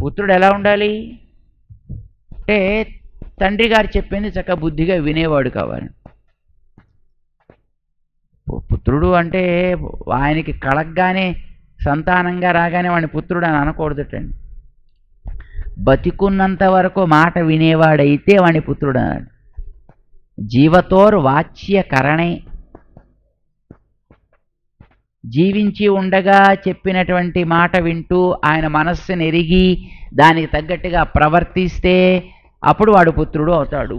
పుత్రుడు ఎలా ఉండాలి అంటే తండ్రి గారు చెప్పింది చక్కగా బుద్ధిగా వినేవాడు కావాలి పు- పుత్రుడు అంటే ఆయనకి కలగ్గానే సంతానంగా రాగానే వాడిని పుత్రుడు అని అనకూడదుటండి బతికున్నంత వరకు మాట వినేవాడైతే వాడిని పుత్రుడు అన్నాడు జీవతోర్ వాచ్య కరణే జీవించి ఉండగా చెప్పినటువంటి మాట వింటూ ఆయన మనస్సును ఎరిగి దానికి తగ్గట్టుగా ప్రవర్తిస్తే అప్పుడు వాడు పుత్రుడు అవుతాడు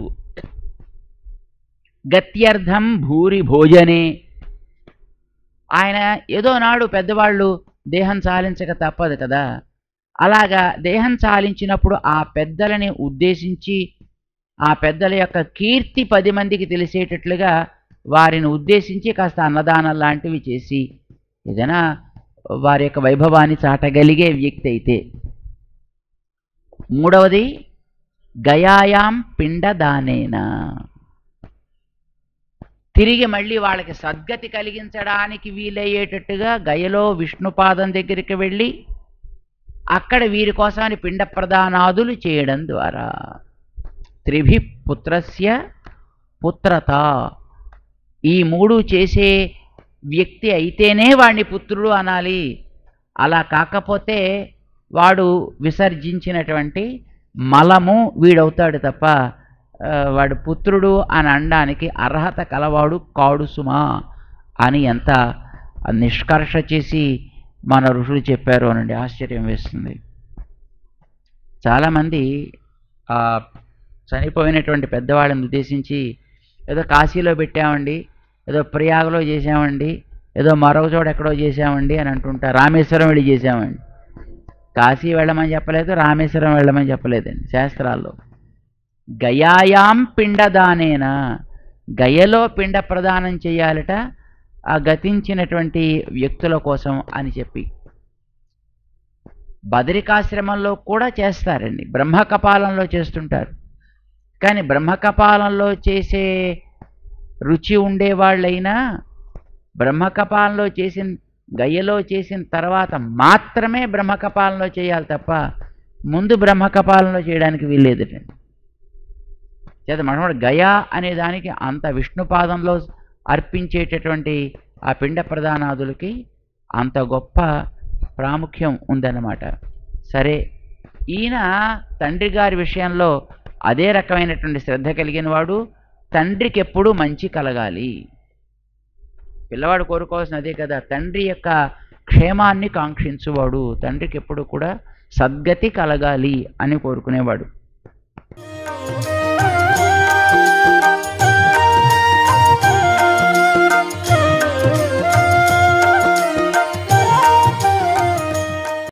గత్యర్థం భూరి భోజనే ఆయన ఏదో నాడు పెద్దవాళ్ళు దేహం చాలించక తప్పదు కదా అలాగా దేహం చాలించినప్పుడు ఆ పెద్దలని ఉద్దేశించి ఆ పెద్దల యొక్క కీర్తి పది మందికి తెలిసేటట్లుగా వారిని ఉద్దేశించి కాస్త అన్నదానం లాంటివి చేసి ఏదైనా వారి యొక్క వైభవాన్ని చాటగలిగే వ్యక్తి అయితే మూడవది గయాయాం పిండదానేనా తిరిగి మళ్ళీ వాళ్ళకి సద్గతి కలిగించడానికి వీలయ్యేటట్టుగా గయలో విష్ణుపాదం దగ్గరికి వెళ్ళి అక్కడ వీరి కోసమని పిండ ప్రదానాదులు చేయడం ద్వారా త్రిభి పుత్రస్య పుత్రత ఈ మూడు చేసే వ్యక్తి అయితేనే వాడిని పుత్రుడు అనాలి అలా కాకపోతే వాడు విసర్జించినటువంటి మలము వీడవుతాడు తప్ప ఆ, వాడు పుత్రుడు అని అనడానికి అర్హత కలవాడు కాడు సుమా అని ఎంత నిష్కర్ష చేసి మన ఋషులు చెప్పారు అనండి ఆశ్చర్యం వేస్తుంది చాలామంది ఆ చనిపోయినటువంటి పెద్దవాళ్ళని ఉద్దేశించి ఏదో కాశీలో పెట్టామండి ఏదో ప్రయాగలో చేసామండి ఏదో మరొక చోట ఎక్కడో చేసామండి అని అంటుంటారు రామేశ్వరం వెళ్ళి చేసామండి కాశీ వెళ్ళమని చెప్పలేదు రామేశ్వరం వెళ్ళమని చెప్పలేదండి శాస్త్రాల్లో గయాయాం పిండదానేనా గయలో పిండ ప్రదానం చేయాలట ఆ గతించినటువంటి వ్యక్తుల కోసం అని చెప్పి బదరికాశ్రమంలో కూడా చేస్తారండి బ్రహ్మకపాలంలో చేస్తుంటారు కానీ బ్రహ్మకపాలంలో చేసే రుచి ఉండేవాళ్ళైనా బ్రహ్మకపాలంలో చేసిన గయ్యలో చేసిన తర్వాత మాత్రమే బ్రహ్మకపాలంలో చేయాలి తప్ప ముందు బ్రహ్మకపాలంలో చేయడానికి వీల్లేదుటండి చేత మనవాడు గయా అనే దానికి అంత విష్ణుపాదంలో అర్పించేటటువంటి ఆ పిండ ప్రధానాదులకి అంత గొప్ప ప్రాముఖ్యం ఉందన్నమాట సరే ఈయన తండ్రి గారి విషయంలో అదే రకమైనటువంటి శ్రద్ధ కలిగిన వాడు తండ్రికి ఎప్పుడూ మంచి కలగాలి పిల్లవాడు కోరుకోవాల్సిన అదే కదా తండ్రి యొక్క క్షేమాన్ని కాంక్షించువాడు తండ్రికి ఎప్పుడు కూడా సద్గతి కలగాలి అని కోరుకునేవాడు